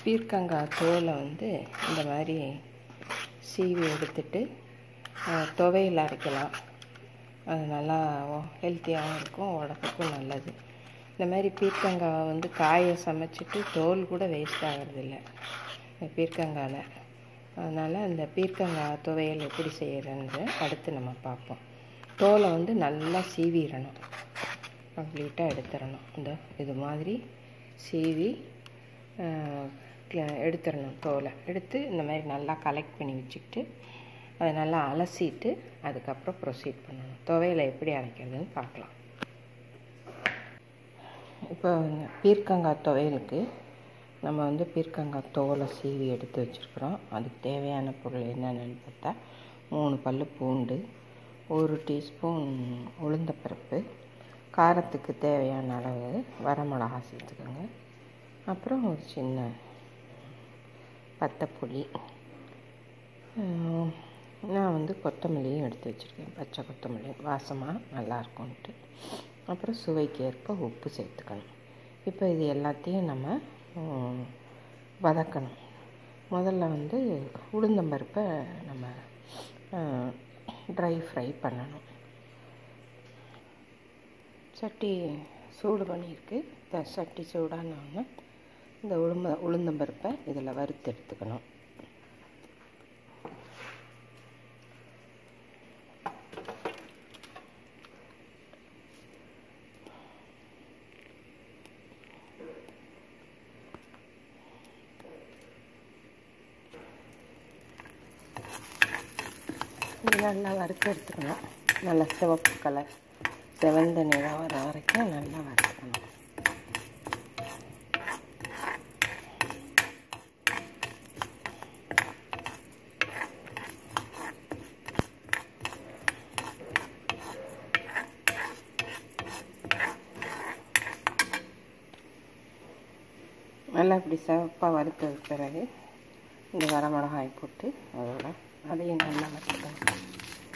பீர்க்கங்காய் தோலை வந்து இந்த மாதிரி சீவி எடுத்துட்டு அஹ், துவையல் அரைக்கலாம் அது நல்லா ஹெல்த்தியாகவும் இருக்கும் உடம்புக்கும் நல்லது இந்த மாதிரி பீர்க்கங்காய் வந்து காயை சமைச்சிட்டு தோல் கூட வேஸ்ட் ஆகிறதில்ல இந்த பீர்க்கங்காயில் அதனால் அந்த பீர்க்கங்காய் துவையல் எப்படி செய்யறதுன்னு அடுத்து நம்ம பார்ப்போம் தோலை வந்து நல்லா சீவிடணும் கம்ப்ளீட்டாக எடுத்துடணும் இந்த இது மாதிரி சீவி ஆஹ், க்ள- எடுத்துடணும் தோலை எடுத்து இந்த மாதிரி நல்லா கலெக்ட் பண்ணி வச்சுக்கிட்டு அதை நல்லா அலசிட்டு அதுக்கப்புறம் ப்ரொசீட் பண்ணணும் துவையலை எப்படி அரைக்கிறதுன்னு பார்க்கலாம் இப்போ பீர்க்கங்காய் துவையலுக்கு நம்ம வந்து பீர்க்கங்காய் தோலை சீவி எடுத்து வச்சுருக்குறோம் அதுக்கு தேவையான பொருள் என்னென்னு பார்த்தா மூணு பல் பூண்டு ஒரு டீஸ்பூன் உளுந்தப்பருப்பு காரத்துக்கு தேவையான அளவு வரமிளகா சேர்த்துக்கோங்க அப்புறம் ஒரு சின்ன பத்தைப்புளி ஆஹ், நான் வந்து கொத்தமல்லியும் எடுத்து வச்சுருக்கேன் பச்சை கொத்தமல்லி வாசமாக நல்லாயிருக்கும்ன்ட்டு அப்புறம் சுவைக்கு ஏற்ப உப்பு சேர்த்துக்கணும் இப்போ இது எல்லாத்தையும் நம்ம ம், வதக்கணும் முதல்ல வந்து உளுந்தம்பருப்பை நம்ம ட்ரை ஃப்ரை பண்ணணும் சட்டி சூடு பண்ணியிருக்கு இந்த சட்டி சூடானோடனே இந்த உளுந்த உளுந்தம்பருப்பை இதில் வறுத்து எடுத்துக்கணும் இது நல்லா வறுத்து எடுத்துக்கணும் நல்லா சிவப்பு கலர் செவந்த நிறம் வர வரைக்கும் நல்லா வறுத்துக்கணும் நல்லா இப்படி சிவப்பாக வறுத்தது பிறகு இந்த வரமிளகாய் போட்டு அதோட அதையும் நல்லா வறுத்துக்கணும்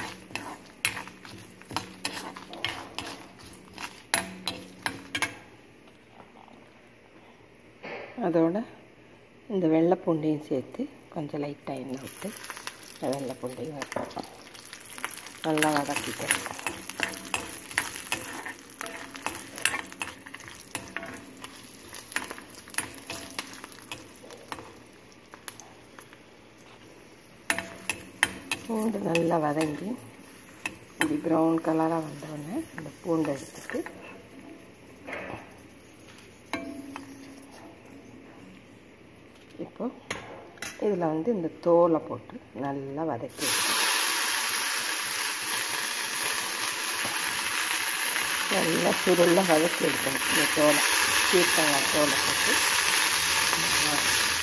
அதோட இந்த வெள்ளை பூண்டையும் சேர்த்து கொஞ்சம் லைட்டாக எண்ணெய் விட்டு இந்த வெள்ளை பூண்டையும் வறுக்கணும் நல்லா வதக்கிக்கணும் பூண்டு நல்லா வதங்கி இப்படி ப்ரௌன் கலராக வந்தோடனே இந்த பூண்டை எடுத்துட்டு இப்போ இதில் வந்து இந்த தோலை போட்டு நல்லா வதக்கி வைக்கணும். நல்லா சுருளாக வதக்கி எடுக்கணும் இந்த தோலை சீர்த்தங்காய் தோலை போட்டு நல்லா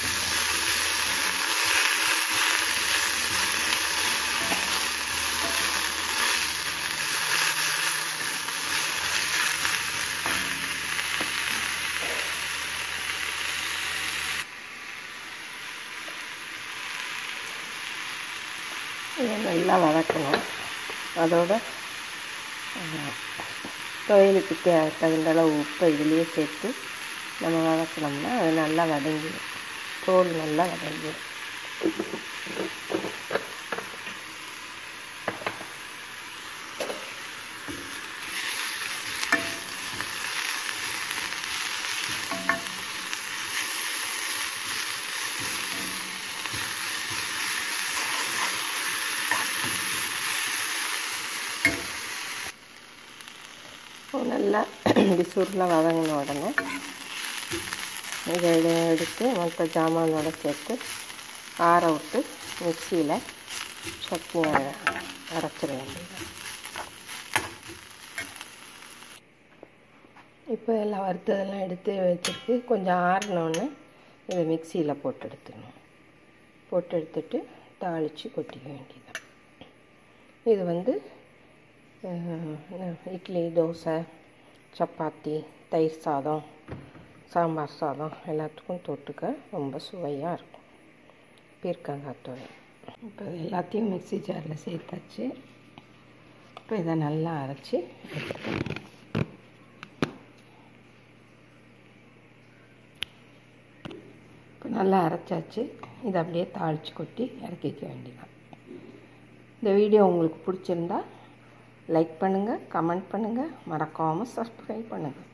இதை நல்லா வதக்கணும் அதோட அஹ், துவையலுக்கு தே தகுந்த அளவு உப்பை இதுலேயே சேர்த்து நம்ம வதக்கினோம்னா அது நல்லா வதங்கிடும் தோல் நல்லா வதங்கிடும் நல்லா இப்படி சுருளாக வதங்கின உடனே இதை இதை எடுத்து மற்ற ஜாமானோட சேர்த்து ஆற விட்டு மிக்சியில் சட்னி அர- அரைச்சிட வேண்டியது இப்போ எல்லாம் வறுத்ததெல்லாம் எடுத்து வச்சுருக்கு கொஞ்சம் ஆறினோடனே இதை மிக்சியில் போட்டு எடுத்துக்கணும் போட்டு எடுத்துட்டு தாளித்து கொட்டிக்க வேண்டியது இது வந்து அஹ், இட்லி தோசை சப்பாத்தி தயிர் சாதம் சாம்பார் சாதம் எல்லாத்துக்கும் தொட்டுக்க ரொம்ப சுவையாக இருக்கும் பீர்க்கங்காய் துவையல் இப்போ இது எல்லாத்தையும் மிக்ஸி ஜாரில் சேர்த்தாச்சு இப்போ இதை நல்லா அரைச்சி எடுத்துக்கணும் இப்போ நல்லா அரைச்சாச்சு இதை அப்படியே தாளித்து கொட்டி இறக்கிக்க வேண்டியதான் இந்த வீடியோ உங்களுக்கு பிடிச்சிருந்தா லைக் பண்ணுங்கள் கமெண்ட் பண்ணுங்கள் மறக்காமல் சப்ஸ்கிரைப் பண்ணுங்கள்